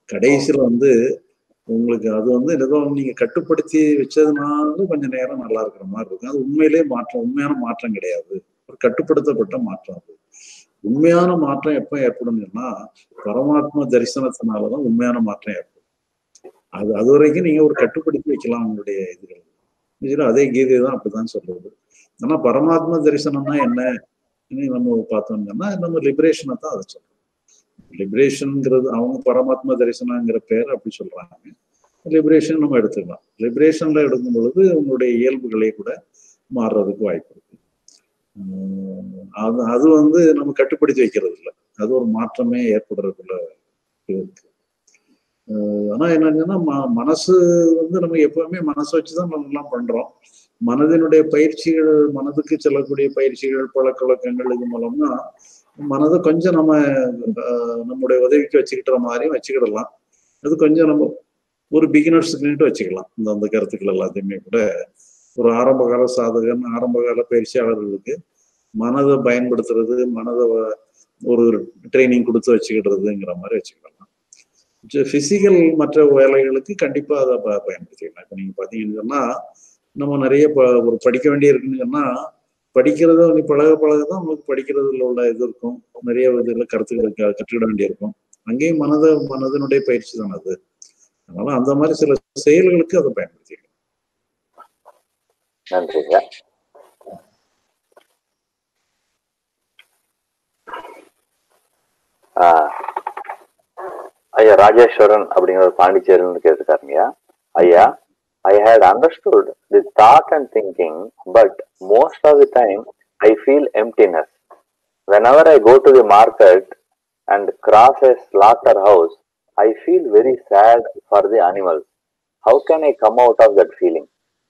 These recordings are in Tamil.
கடைசியில வந்து உங்களுக்கு அது வந்து ஏதோ நீங்க கட்டுப்படுத்தி வச்சதுனால கொஞ்சம் நேரம் நல்லா இருக்கிற மாதிரி இருக்கும் அது உண்மையிலே மாற்றம் உண்மையான மாற்றம் கிடையாது ஒரு கட்டுப்படுத்தப்பட்ட மாற்றம் அது உண்மையான மாற்றம் எப்ப ஏற்படும்னா பரமாத்மா தரிசனத்தினாலதான் உண்மையான மாற்றம் ஏற்படும் அது அது வரைக்கும் நீங்க ஒரு கட்டுப்படுத்தி வைக்கலாம் உங்களுடைய இதுகள் இதுல அதே கீதை தான் அப்படிதான் சொல்றது ஆனா பரமாத்மா தரிசனம்னா என்ன நம்ம பார்த்தோம்னா நம்ம லிபரேஷனை தான் அதை சொல்றோம் லிபரேஷன்ங்கிறது அவங்க பரமாத்மா தரிசனங்கிற பேர் அப்படி சொல்றாங்க லிபரேஷன் நம்ம எடுத்துக்கலாம் லிபரேஷன்ல எடுக்கும் பொழுது உங்களுடைய இயல்புகளை கூட மாறுறதுக்கு வாய்ப்பு இருக்கு அது அது வந்து நம்ம கட்டுப்படுத்தி வைக்கிறது இல்லை அது ஒரு மாற்றமே ஏற்படுறதுக்குள்ள இருக்கு ஆனா என்னங்கன்னா ம மனசு வந்து நம்ம எப்பவுமே மனசை வச்சுதான் நம்ம எல்லாம் பண்றோம் மனதினுடைய பயிற்சிகள் மனதுக்கு செல்லக்கூடிய பயிற்சிகள் பழக்க வழக்கங்கள் இது மூலமா மனதை கொஞ்சம் நம்ம நம்முடைய உதவிக்கு வச்சுக்கிற மாதிரியும் வச்சுக்கிடலாம் அது கொஞ்சம் நம்ம ஒரு பிகினர்ஸுக்குன்ட்டு வச்சுக்கலாம் இந்த அந்த கருத்துக்கள் எல்லாத்தையுமே கூட ஒரு ஆரம்பகால சாதகன் ஆரம்பகால பயிற்சியாளர்களுக்கு மனதை பயன்படுத்துறது மனதை ஒரு ட்ரைனிங் கொடுத்து வச்சுக்கிடுறதுங்கிற மாதிரி வச்சுக்கலாம் பிசிக்கல் மற்ற வேலைகளுக்கு கண்டிப்பா அதை பயன்படுத்திக்கலாம் இப்போ நீங்க பாத்தீங்கன்னு சொன்னா நம்ம நிறைய ஒரு படிக்க வேண்டிய இருக்குன்னு சொன்னா படிக்கிறத நீ பழக பழக தான் உங்களுக்கு படிக்கிறதுல உள்ள இது இருக்கும் நிறைய இதுல கருத்துக்கள் கற்றுக்கிட வேண்டியிருக்கும் அங்கேயும் மனத மனதனுடைய பயிற்சி தான் அது அதனால அந்த மாதிரி சில செயல்களுக்கு அதை பயன்படுத்திக்கலாம் நன்றிங்க ஐயா ராஜேஸ்வரன் அப்படிங்கிற ஒரு பாண்டிச்சேரின்னு கேட்டிருக்காருங்கய்யா ஐயா I had understood the thought and thinking, but most of the time I feel emptiness. Whenever I go to the market and cross a slaughterhouse, I feel very sad for the animals. How can I come out of that feeling?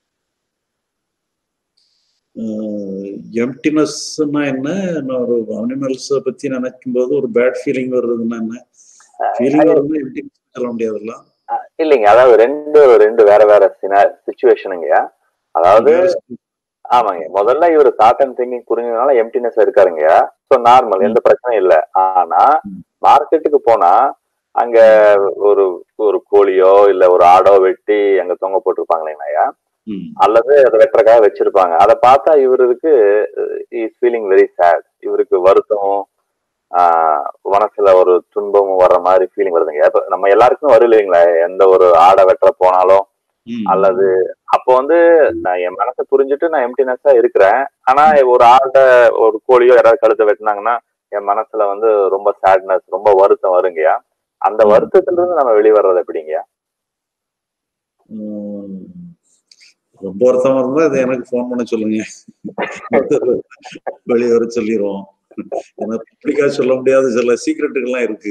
எம்டினஸ்னா என்ன ஒரு அனிமல்ஸ் பத்தி நினைக்கும் போது ஒரு பேட் ஃபீலிங் வருதுன்னா என்ன ஃபீலிங் வருதுன்னா எம்டினஸ் சொல்ல முடியாதுல்ல இல்லைங்க அதாவது ரெண்டு ரெண்டு வேற வேற சுச்சுவேஷனுங்க அதாவது ஆமாங்க முதல்ல இவர் தாட் அண்ட் திங்கிங் புரிஞ்சதுனால எம்டினஸ் இருக்காருங்க ஸோ நார்மல் எந்த பிரச்சனையும் இல்லை ஆனா மார்க்கெட்டுக்கு போனா அங்க ஒரு ஒரு கோழியோ இல்ல ஒரு ஆடோ வெட்டி அங்க தொங்க போட்டிருப்பாங்களேங்கய்யா அல்லது அதை வெட்டுறக்காக வச்சிருப்பாங்க அதை பார்த்தா இவருக்கு இஸ் ஃபீலிங் வெரி சேட் இவருக்கு வருத்தம் மனசுல ஒரு துன்பமும் வர்ற மாதிரி ஃபீலிங் வருதுங்க இப்ப நம்ம எல்லாருக்கும் வரும் இல்லைங்களா எந்த ஒரு ஆடை வெட்டுற போனாலும் அல்லது அப்போ வந்து நான் என் மனசை புரிஞ்சுட்டு நான் எம்டினஸா இருக்கிறேன் ஆனா ஒரு ஆடை ஒரு கோழியோ யாராவது கழுத்தை வெட்டினாங்கன்னா என் மனசுல வந்து ரொம்ப சேட்னஸ் ரொம்ப வருத்தம் வருங்கய்யா அந்த வருத்தத்துல இருந்து நம்ம வெளிவர்றது எப்படிங்கய்யா ரொம்ப வருத்தமா இருந்தா இது எனக்கு போன் பண்ண சொல்லுங்க வெளியே வர சொல்லிடுவோம் ஏன்னா பப்ளிக்கா சொல்ல முடியாத சில சீக்ரெட்டுகள்லாம் இருக்கு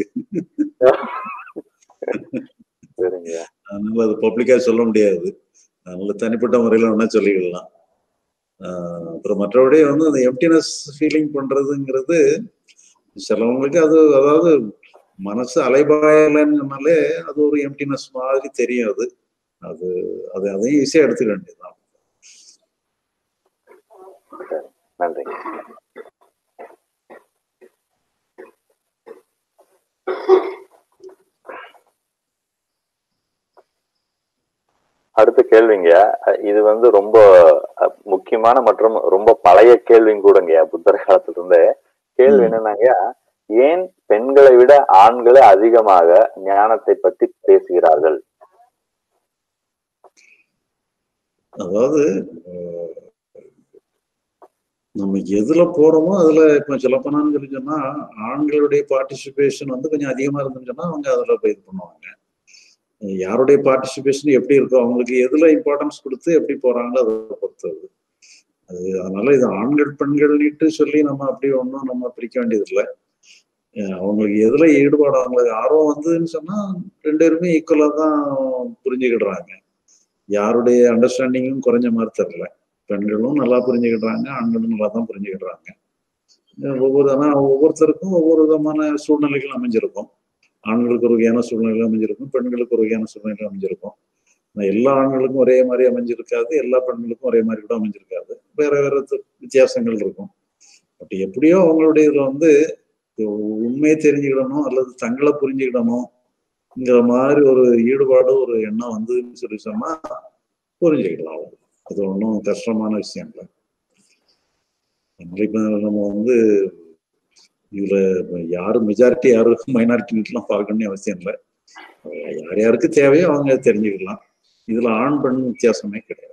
அதனால அது பப்ளிக்கா சொல்ல முடியாது அதனால தனிப்பட்ட முறையில வேணா சொல்லிக்கலாம் அப்புறம் மற்றபடி வந்து அந்த எம்டினஸ் ஃபீலிங் பண்றதுங்கிறது சிலவங்களுக்கு அது அதாவது மனசு அலைபாயலன்னு சொன்னாலே அது ஒரு எம்டினஸ் மாதிரி தெரியும் அது அது அது அதையும் ஈஸியா எடுத்துக்க வேண்டியதுதான் நன்றி அடுத்த கேள்விங்க இது வந்து ரொம்ப முக்கியமான மற்றும் ரொம்ப பழைய கேள்விங்க கூடங்க புத்தர் காலத்துல இருந்து கேள்வி என்னன்னாங்க ஏன் பெண்களை விட ஆண்களே அதிகமாக ஞானத்தை பத்தி பேசுகிறார்கள் அதாவது நம்ம எதுல போறோமோ அதுல இப்ப சொல்லப்போனான்னு சொல்லி சொன்னா ஆண்களுடைய பார்ட்டிசிபேஷன் வந்து கொஞ்சம் அதிகமா இருந்துன்னு சொன்னா அவங்க அதுல போய் இது பண்ணுவாங்க யாருடைய பார்ட்டிசிபேஷன் எப்படி இருக்கோ அவங்களுக்கு எதுல இம்பார்ட்டன்ஸ் கொடுத்து எப்படி போறாங்களோ அதை பொறுத்தது அது அதனால இது ஆண்கள் பெண்கள்னுட்டு சொல்லி நம்ம அப்படி ஒன்றும் நம்ம பிரிக்க வேண்டியது இல்லை அவங்களுக்கு எதுல ஈடுபாடு அவங்களுக்கு ஆர்வம் வந்ததுன்னு சொன்னா ரெண்டு பேருமே ஈக்குவலா தான் புரிஞ்சுக்கிடுறாங்க யாருடைய அண்டர்ஸ்டாண்டிங்கும் குறைஞ்ச மாதிரி தெரியல பெண்களும் நல்லா புரிஞ்சுக்கிடுறாங்க ஆண்களும் நல்லா தான் புரிஞ்சுக்கிடுறாங்க ஒவ்வொரு ஆனா ஒவ்வொருத்தருக்கும் ஒவ்வொரு விதமான சூழ்நிலைகள் அமைஞ்சிருக்கும் ஆண்களுக்கு ஒரு வகையான சூழ்நிலை அமைஞ்சிருக்கும் பெண்களுக்கு ஒரு வகையான சூழ்நிலை அமைஞ்சிருக்கும் எல்லா ஆண்களுக்கும் ஒரே மாதிரி அமைஞ்சிருக்காது எல்லா பெண்களுக்கும் ஒரே மாதிரி கூட அமைஞ்சிருக்காது வேற வேற வித்தியாசங்கள் இருக்கும் பட் எப்படியோ அவங்களுடைய இதுல வந்து உண்மையை தெரிஞ்சுக்கிடணும் அல்லது தங்களை புரிஞ்சுக்கிடணும் ங்கிற மாதிரி ஒரு ஈடுபாடு ஒரு எண்ணம் வந்துன்னு சொல்லி சொன்னா புரிஞ்சுக்கலாம் அது ஒன்றும் கஷ்டமான விஷயம் இல்லை அதனால இப்ப நம்ம வந்து இதுல யாரும் மெஜாரிட்டி யாரும் மைனாரிட்டிலாம் பார்க்கணும்னு அவசியம் இல்லை யார் யாருக்கு தேவையோ அவங்க தெரிஞ்சுக்கலாம் இதுல ஆண் பெண் வித்தியாசமே கிடையாது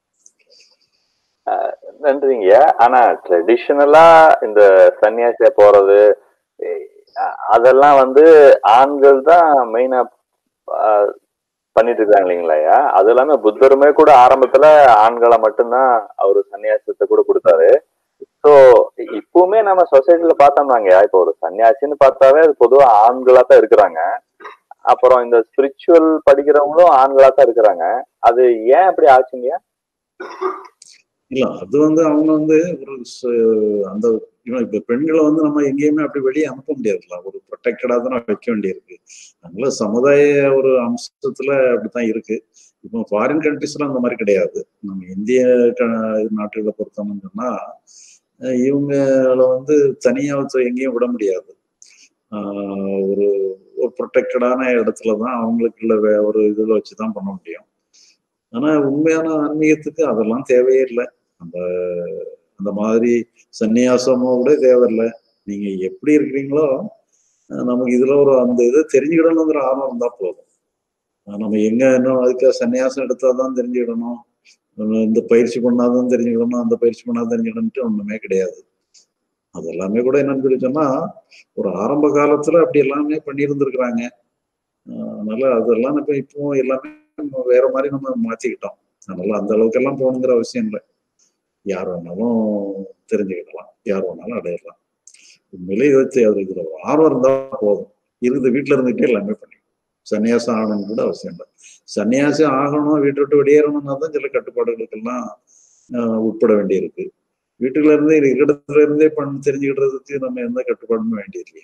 நன்றிங்க ஆனா ட்ரெடிஷனலா இந்த சன்னியாசியா போறது அதெல்லாம் வந்து ஆண்கள் தான் மெயினா பண்ணிட்டு இருக்காங்க இல்லைங்களாயா அது இல்லாம புத்தருமே கூட ஆரம்பத்துல ஆண்களை மட்டும்தான் அவரு சன்னியாசத்தை கூட கொடுத்தாரு ஸோ இப்பவுமே நம்ம சொசைட்டில பார்த்தோம்னாங்க இப்போ ஒரு சன்னியாசின்னு பார்த்தாவே அது பொதுவா ஆண்களா தான் இருக்கிறாங்க அப்புறம் இந்த ஸ்பிரிச்சுவல் படிக்கிறவங்களும் ஆண்களா தான் இருக்கிறாங்க அது ஏன் அப்படி ஆச்சுங்க இல்ல அது வந்து அவங்க வந்து ஒரு அந்த இப்ப பெண்களை வந்து நம்ம எங்கேயுமே அப்படி வெளியே அனுப்ப முடியாதுல்ல ஒரு ப்ரொடெக்டடா தான் வைக்க வேண்டியிருக்கு அதனால சமுதாய ஒரு அம்சத்துல அப்படித்தான் இருக்கு இப்போ ஃபாரின் கண்ட்ரிஸ்ல அந்த மாதிரி கிடையாது நம்ம இந்திய நாட்டுகளை பொறுத்தோம்னு சொன்னா இவங்கள வந்து தனியா எங்கேயும் விட முடியாது ஒரு ஒரு ப்ரொடெக்டடான இடத்துல தான் அவங்களுக்குள்ள ஒரு இதுல வச்சுதான் பண்ண முடியும் ஆனா உண்மையான ஆன்மீகத்துக்கு அதெல்லாம் தேவையே இல்லை அந்த அந்த மாதிரி சந்நியாசமோ கூட தேவையில்லை நீங்க எப்படி இருக்கிறீங்களோ நமக்கு இதுல ஒரு அந்த இதை தெரிஞ்சுக்கிடணுங்கிற ஆர்வம் இருந்தா போதும் நம்ம எங்க இன்னும் அதுக்கு சன்னியாசம் எடுத்தாதான் தெரிஞ்சுக்கிடணும் இந்த பயிற்சி பண்ணாதான் தெரிஞ்சுக்கணும் அந்த பயிற்சி பண்ணாதான் தெரிஞ்சுக்கணும்ட்டு ஒண்ணுமே கிடையாது அது எல்லாமே கூட என்னன்னு சொல்லி சொன்னா ஒரு ஆரம்ப காலத்துல அப்படி எல்லாமே பண்ணியிருந்திருக்கிறாங்க அதனால அதெல்லாம் இப்ப இப்போ எல்லாமே வேற மாதிரி நம்ம மாத்திக்கிட்டோம் அதனால அந்த அளவுக்கு எல்லாம் போகணுங்கிற அவசியம் இல்லை யார் வேணாலும் தெரிஞ்சுக்கிடலாம் யார் வேணாலும் அடையலாம் உண்மையிலே யோசிச்சு அது இதுல ஆர்வம் இருந்தா போதும் இருந்து வீட்டுல இருந்துகிட்டே எல்லாமே பண்ணி சன்னியாசம் ஆகணும்னு கூட அவசியம் இல்லை சன்னியாசி ஆகணும் வீட்டை விட்டு வெளியேறணும்னா தான் சில கட்டுப்பாடுகளுக்கெல்லாம் உட்பட வேண்டியிருக்கு வீட்டுல இருந்தே இடத்துல இருந்தே பண்ண தெரிஞ்சுக்கிட்டதுக்கு நம்ம எந்த கட்டுப்பாடுமே வேண்டியதில்லையே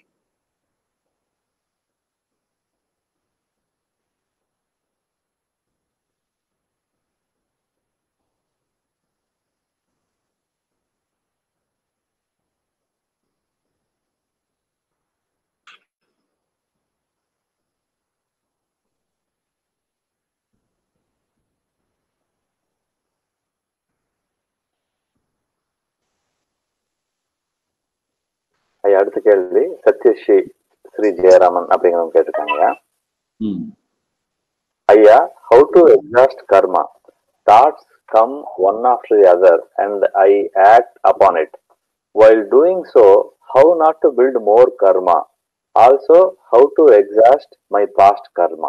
ஐயா அடுத்த கேள்வி சத்யஸ்ரீ ஸ்ரீ ஜெயராமன் அப்படிங்கிறவங்க கேட்டிருக்காங்க ஐயா how to exhaust karma thoughts come one after the other and I act upon it while doing so how not to build more karma also how to exhaust my past karma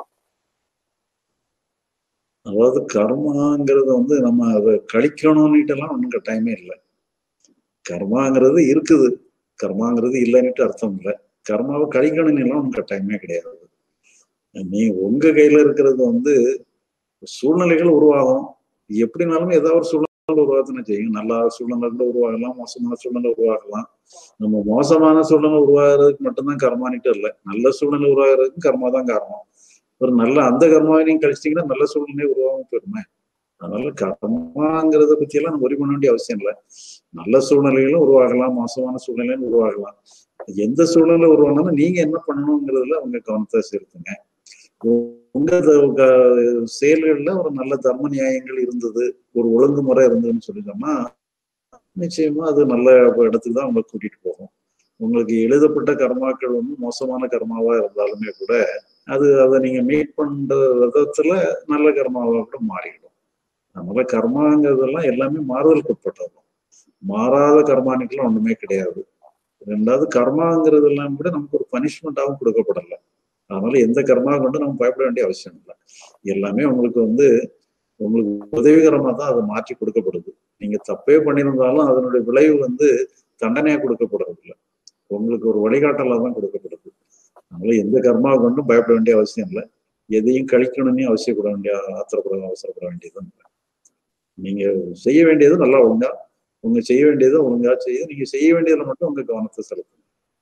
அதாவது கர்மாங்கிறது வந்து நம்ம அதை கழிக்கணும்னுட்டுலாம் ஒன்றும் கட்டாயமே இல்லை கர்மாங்கிறது இருக்குது கர்மாங்கிறது இல்லைன்னுட்டு அர்த்தம் இல்லை கர்மாவை கழிக்கணும்னு எல்லாம் ஒன்றும் கட்டாயமே கிடையாது நீ உங்க கையில இருக்கிறது வந்து சூழ்நிலைகள் உருவாகும் எப்படினாலுமே ஏதாவது ஒரு சூழ்நிலை உருவாக்கத்தானே செய்யும் நல்ல சூழ்நிலை கூட உருவாகலாம் மோசமான சூழ்நிலை உருவாகலாம் நம்ம மோசமான சூழ்நிலை உருவாகிறதுக்கு மட்டும்தான் கர்மானிட்டு இல்லை நல்ல சூழ்நிலை உருவாகிறதுக்கு கர்மா தான் காரணம் ஒரு நல்ல அந்த கர்மாவை நீங்க கழிச்சிட்டீங்கன்னா நல்ல சூழ்நிலை உருவாகும் போயிருமே அதனால கர்மாங்கிறத பத்தி எல்லாம் நம்ம ஒரி பண்ண வேண்டிய அவசியம் இல்லை நல்ல சூழ்நிலைகளும் உருவாகலாம் மோசமான சூழ்நிலையும் உருவாகலாம் எந்த சூழ்நிலை உருவானாலும் நீங்க என்ன பண்ணணுங்கிறதுல அவங்க கவனத்தை செலுத்துங்க உங்க செயல்கள்ல ஒரு நல்ல தர்ம நியாயங்கள் இருந்தது ஒரு ஒழுங்குமுறை இருந்ததுன்னு சொல்லி சொன்னா நிச்சயமா அது நல்ல இடத்துக்கு தான் உங்களை கூட்டிட்டு போகும் உங்களுக்கு எழுதப்பட்ட கர்மாக்கள் வந்து மோசமான கர்மாவா இருந்தாலுமே கூட அது அதை நீங்க மீட் பண்ற விதத்துல நல்ல கர்மாவா கூட மாறிடும் அதனால கர்மாங்கிறதெல்லாம் எல்லாமே மாறுதலுக்கு உட்பட்டது மாறாத கர்மானிக்கெல்லாம் ஒண்ணுமே கிடையாது ரெண்டாவது கர்மாங்கிறது எல்லாம் கூட நமக்கு ஒரு பனிஷ்மெண்டாகவும் கொடுக்கப்படலை அதனால எந்த கர்மா கொண்டு நம்ம பயப்பட வேண்டிய அவசியம் இல்லை எல்லாமே உங்களுக்கு வந்து உங்களுக்கு உதவிகரமா தான் அதை மாற்றி கொடுக்கப்படுது நீங்க தப்பே பண்ணியிருந்தாலும் அதனுடைய விளைவு வந்து தண்டனையா கொடுக்கப்படுறது இல்லை உங்களுக்கு ஒரு வழிகாட்டலா தான் கொடுக்கப்படுது அதனால எந்த கர்மாவை கொண்டும் பயப்பட வேண்டிய அவசியம் இல்லை எதையும் கழிக்கணும்னே அவசியப்பட வேண்டிய ஆத்திரப்பட அவசரப்பட வேண்டியதும் இல்லை நீங்க செய்ய வேண்டியது நல்லா ஒழுங்கா உங்க செய்ய வேண்டியதை ஒழுங்கா செய்ய நீங்க செய்ய வேண்டியதுல மட்டும் உங்க கவனத்தை செலுத்துங்க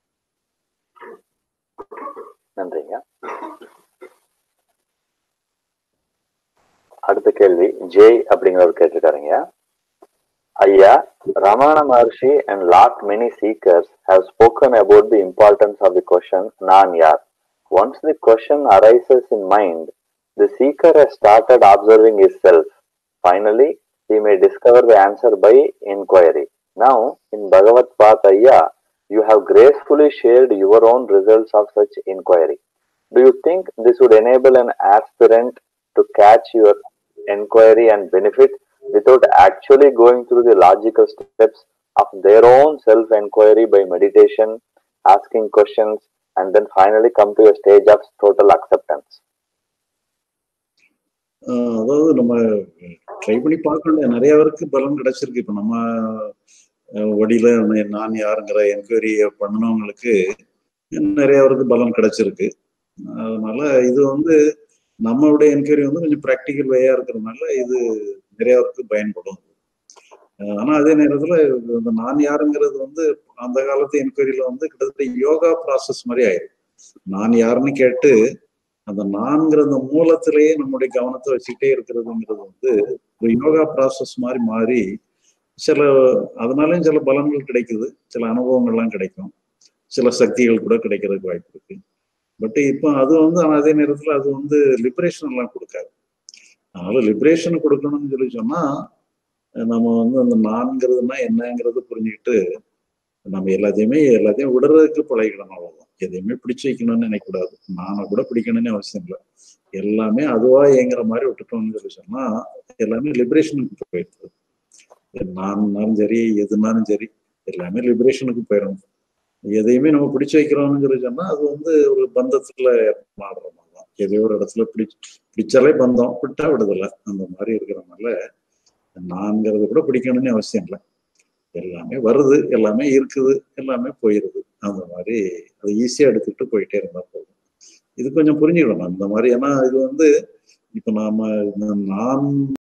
நன்றிங்க அடுத்த கேள்வி ஜெய் அப்படிங்கிறவர் கேட்டிருக்காருங்க ஐயா Ramana Maharshi and lot many seekers have spoken about the importance of the question நான் யார் once the question arises in mind, the seeker has started observing his self. Finally, he may discover the answer by inquiry. Now, in Bhagavad Pataya, you have gracefully shared your own results of such inquiry. Do you think this would enable an aspirant to catch your inquiry and benefit without actually going through the logical steps of their own self inquiry by meditation, asking questions, and then finally come to a stage of total acceptance? ஆஹ் அதாவது நம்ம ட்ரை பண்ணி பார்க்கணும் நிறைய பேருக்கு பலன் கிடைச்சிருக்கு இப்ப நம்ம அஹ், வழியில நா- நான் யாருங்கிற என்கொயரி பண்ணினவங்களுக்கு நிறைய பேருக்கு பலன் கிடைச்சிருக்கு அதனால இது வந்து நம்மளுடைய என்கொயரி வந்து கொஞ்சம் ப்ராக்டிக்கல் வேயா இருக்கிறதுனால இது நிறைய பேருக்கு பயன்படும் அஹ் ஆனா அதே நேரத்துல இந்த நான் யாருங்கிறது வந்து அந்த காலத்து என்கொயரியில வந்து கிட்டத்தட்ட யோகா ப்ராசஸ் மாதிரி ஆயிரும் நான் யாருன்னு கேட்டு அந்த நான்கிற அந்த மூலத்திலேயே நம்முடைய கவனத்தை வச்சுக்கிட்டே இருக்கிறதுங்கிறது வந்து ஒரு யோகா ப்ராசஸ் மாதிரி மாறி சில அதனாலயும் சில பலன்கள் கிடைக்குது சில அனுபவங்கள்லாம் கிடைக்கும் சில சக்திகள் கூட கிடைக்கிறதுக்கு வாய்ப்பு இருக்கு பட் இப்போ அது வந்து ஆனா அதே நேரத்துல அது வந்து லிபரேஷன் எல்லாம் கொடுக்காது அதனால லிபரேஷன் கொடுக்கணும்னு சொல்லி சொன்னா நம்ம வந்து அந்த நான்கிறதுனா என்னங்கிறது புரிஞ்சுக்கிட்டு நம்ம எல்லாத்தையுமே எல்லாத்தையும் விடுறதுக்கு பழகிடணும் அவ்வளவுதான் எதையுமே பிடிச்சு வைக்கணும்னு நினைக்கக்கூடாது நானை கூட பிடிக்கணும்னு அவசியம் இல்லை எல்லாமே அதுவா இயங்குற மாதிரி விட்டுட்டோம்னு சொல்லி சொன்னா எல்லாமே லிபரேஷனுக்கு போயிடுது நான்னாலும் சரி எதுனாலும் சரி எல்லாமே லிபரேஷனுக்கு போயிடும் எதையுமே நம்ம பிடிச்சு வைக்கிறோம்னு சொல்லி சொன்னா அது வந்து ஒரு பந்தத்துல மாறுற மாதிரி தான் எதையோ ஒரு இடத்துல பிடிச்சு பிடிச்சாலே பந்தம் விட்டா விடுதலை அந்த மாதிரி இருக்கிறனால நான்கிறது கூட பிடிக்கணும்னு அவசியம் இல்லை எல்லாமே வருது எல்லாமே இருக்குது எல்லாமே போயிருது அந்த மாதிரி அதை ஈஸியா எடுத்துக்கிட்டு போயிட்டே இருந்தா போதும் இது கொஞ்சம் புரிஞ்சுக்கணும் அந்த மாதிரி ஏன்னா இது வந்து இப்ப நாம இந்த நான்